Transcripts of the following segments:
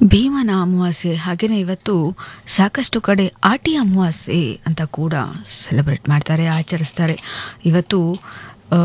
ಭೀಮನ ಅಮಾವಾಸ್ಯೆ ಹಾಗೆಯೇ ಇವತ್ತು ಸಾಕಷ್ಟು ಕಡೆ ಆಟಿ ಅಮಾವಾಸ್ಯೆ ಅಂತ ಕೂಡ ಸೆಲೆಬ್ರೇಟ್ ಮಾಡ್ತಾರೆ ಆಚರಿಸ್ತಾರೆ ಇವತ್ತು ಆ,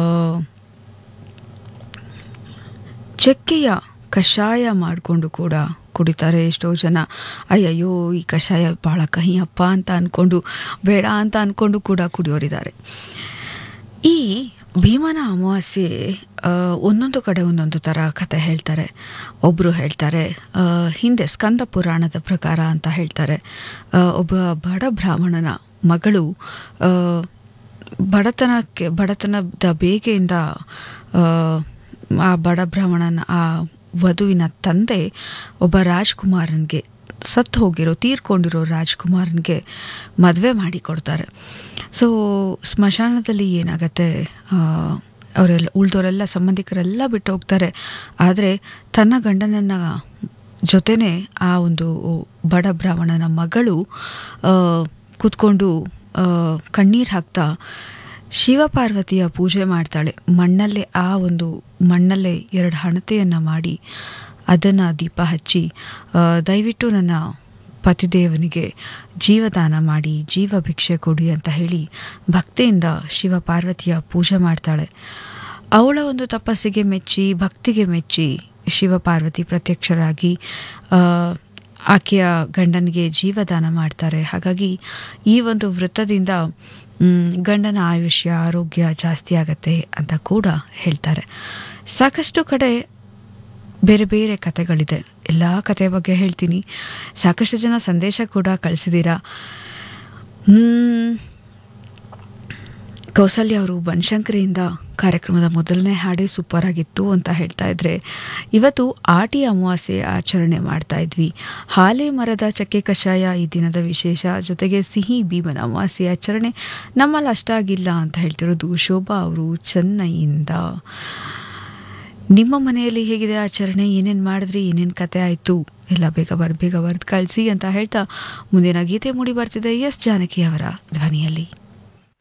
ಚಕ್ಕೆಯ ಕಷಾಯ ಮಾಡಿಕೊಂಡು ಕೂಡ ಕುಡಿತಾರೆ ಎಷ್ಟೋ ಜನ ಅಯ್ಯಯ್ಯೋ ಈ ಕಷಾಯ ಭಾಳ ಕಹಿಯಪ್ಪ ಅಂತ ಅಂದ್ಕೊಂಡು ಬೇಡ ಅಂತ ಅಂದ್ಕೊಂಡು ಕೂಡ ಕುಡಿಯೋರಿದ್ದಾರೆ ಈ ಭೀಮನ ಅಮಾವಾಸ್ಯೆ ಆ, ಒಂದೊಂದು ಕಡೆ ಒಂದೊಂದು ಥರ ಕತೆ ಹೇಳ್ತಾರೆ ಒಬ್ಬರು ಹೇಳ್ತಾರೆ ಆ, ಹಿಂದೆ ಸ್ಕಂದ ಪುರಾಣದ ಪ್ರಕಾರ ಅಂತ ಹೇಳ್ತಾರೆ ಆ, ಒಬ್ಬ ಬಡ ಬ್ರಾಹ್ಮಣನ ಮಗಳು ಆ, ಬಡತನಕ್ಕೆ ಬಡತನದ ಬೇಗೆಯಿಂದ ಆ, ಆ ಬಡ ಬ್ರಾಹ್ಮಣನ ಆ ವಧುವಿನ ತಂದೆ ಒಬ್ಬ ರಾಜ್ಕುಮಾರನಿಗೆ ಸತ್ತು ಹೋಗಿರೋ ತೀರ್ಕೊಂಡಿರೋ ರಾಜ್ಕುಮಾರನಿಗೆ ಮದುವೆ ಮಾಡಿ ಕೊಡ್ತಾರೆ ಸೊ ಸ್ಮಶಾನದಲ್ಲಿ ಏನಾಗತ್ತೆ ಆ, ಅವರೆಲ್ಲ ಉಳಿದವರೆಲ್ಲ ಸಂಬಂಧಿಕರೆಲ್ಲ ಬಿಟ್ಟು ಹೋಗ್ತಾರೆ ಆದರೆ ತನ್ನ ಗಂಡನನ್ನ ಜೊತೆನೆ ಆ ಒಂದು ಬಡ ಬ್ರಾಹ್ಮಣನ ಮಗಳು ಆ, ಕೂತ್ಕೊಂಡು ಕಣ್ಣೀರು ಹಾಕ್ತಾ ಶಿವಪಾರ್ವತಿಯ ಪೂಜೆ ಮಾಡ್ತಾಳೆ ಮಣ್ಣಲ್ಲೇ ಆ ಒಂದು ಮಣ್ಣಲ್ಲೇ ಎರಡು ಹಣತೆಯನ್ನು ಮಾಡಿ ಅದನ್ನು ದೀಪ ಹಚ್ಚಿ ಆ, ದಯವಿಟ್ಟು ನನ್ನ ಪತಿದೇವನಿಗೆ ಜೀವದಾನ ಮಾಡಿ ಜೀವ ಭಿಕ್ಷೆ ಕೊಡಿ ಅಂತ ಹೇಳಿ ಭಕ್ತಿಯಿಂದ ಶಿವ ಪಾರ್ವತಿಯ ಪೂಜೆ ಮಾಡ್ತಾಳೆ ಅವಳ ಒಂದು ತಪಸ್ಸಿಗೆ ಮೆಚ್ಚಿ ಭಕ್ತಿಗೆ ಮೆಚ್ಚಿ ಶಿವ ಪಾರ್ವತಿ ಪ್ರತ್ಯಕ್ಷರಾಗಿ ಆ, ಆಕೆಯ ಗಂಡನಿಗೆ ಜೀವದಾನ ಮಾಡ್ತಾರೆ ಹಾಗಾಗಿ ಈ ಒಂದು ವೃತ್ತದಿಂದ ಮ್, ಗಂಡನ ಆಯುಷ್ಯ ಆರೋಗ್ಯ ಜಾಸ್ತಿ ಆಗತ್ತೆ ಅಂತ ಕೂಡ ಹೇಳ್ತಾರೆ ಸಾಕಷ್ಟು ಕಡೆ ಬೇರೆ ಬೇರೆ ಕತೆಗಳಿದೆ ಎಲ್ಲ ಕತೆ ಬಗ್ಗೆ ಹೇಳ್ತೀನಿ ಸಾಕಷ್ಟು ಜನ ಸಂದೇಶ ಕೂಡ ಕಳಿಸಿದ್ದೀರಾ ಹ್ಮ್, ಕೌಸಲ್ಯ ಅವರು ಬನಶಂಕರಿಯಿಂದ ಕಾರ್ಯಕ್ರಮದ ಮೊದಲನೇ ಹಾಡೇ ಸೂಪರ್ ಆಗಿತ್ತು ಅಂತ ಹೇಳ್ತಾ ಇದ್ರೆ ಇವತ್ತು ಆಟಿ ಅಮಾವಾಸ್ಯೆ ಆಚರಣೆ ಮಾಡ್ತಾ ಇದ್ವಿ ಹಾಲೆ ಮರದ ಚಕ್ಕೆ ಕಷಾಯ ಈ ದಿನದ ವಿಶೇಷ ಜೊತೆಗೆ ಸಿಹಿ ಭೀಮನ ಅಮಾವಾಸ್ಯೆ ಆಚರಣೆ ನಮ್ಮಲ್ಲಿ ಅಷ್ಟಾಗಿಲ್ಲ ಅಂತ ಹೇಳ್ತಿರೋದು ಶೋಭಾ ಅವರು ಚೆನ್ನೈಯಿಂದ ನಿಮ್ಮ ಮನೆಯಲ್ಲಿ ಹೇಗಿದೆ ಆಚರಣೆ ಏನೇನು ಮಾಡಿದ್ರಿ ಏನೇನು ಕತೆ ಆಯಿತು ಎಲ್ಲ ಬೇಗ ಬರ್ ಬೇಗ ಬರೆದು ಕಳಿಸಿ ಅಂತ ಹೇಳ್ತಾ ಮುಂದಿನ ಗೀತೆ ಮೂಡಿ ಬರ್ತಿದೆ ಎಸ್ ಜಾನಕಿ ಅವರ ಧ್ವನಿಯಲ್ಲಿ